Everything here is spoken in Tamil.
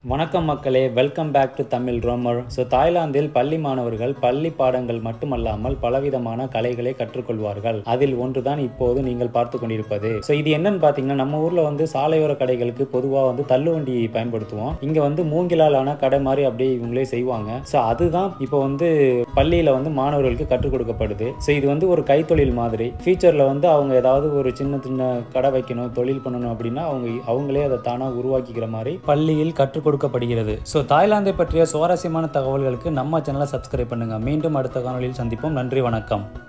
வணக்கம் மக்களே வெல்கம் பேக் டு தமிழ் ரோமர் ஸோ தாய்லாந்தில் பள்ளி மாணவர்கள் பள்ளி பாடங்கள் மட்டுமல்லாமல் பலவிதமான கலைகளை கற்றுக்கொள்வார்கள் அதில் ஒன்றுதான் இப்போது நீங்கள் பார்த்து கொண்டிருப்பது ஸோ இது என்னன்னு பார்த்தீங்கன்னா நம்ம ஊர்ல வந்து சாலையோர கடைகளுக்கு பொதுவாக வந்து தள்ளுவண்டி பயன்படுத்துவோம் இங்க வந்து மூங்கிலாலான கடை மாதிரி அப்படியே இவங்களே செய்வாங்க ஸோ அதுதான் இப்போ வந்து பள்ளியில வந்து மாணவர்களுக்கு கற்றுக் கொடுக்கப்படுது ஸோ இது வந்து ஒரு கைத்தொழில் மாதிரி ஃபியூச்சர்ல வந்து அவங்க ஏதாவது ஒரு சின்ன சின்ன கடை வைக்கணும் தொழில் பண்ணணும் அப்படின்னா அவங்க அவங்களே அதை தானா உருவாக்கிக்கிற மாதிரி பள்ளியில் கற்றுக் கொடுக்கப்படுகிறது ஸோ தாய்லாந்தை பற்றிய சுவாரஸ்யமான தகவல்களுக்கு நம்ம சேனலை சப்ஸ்கிரைப் பண்ணுங்க மீண்டும் அடுத்த காணொலியில் சந்திப்போம் நன்றி வணக்கம்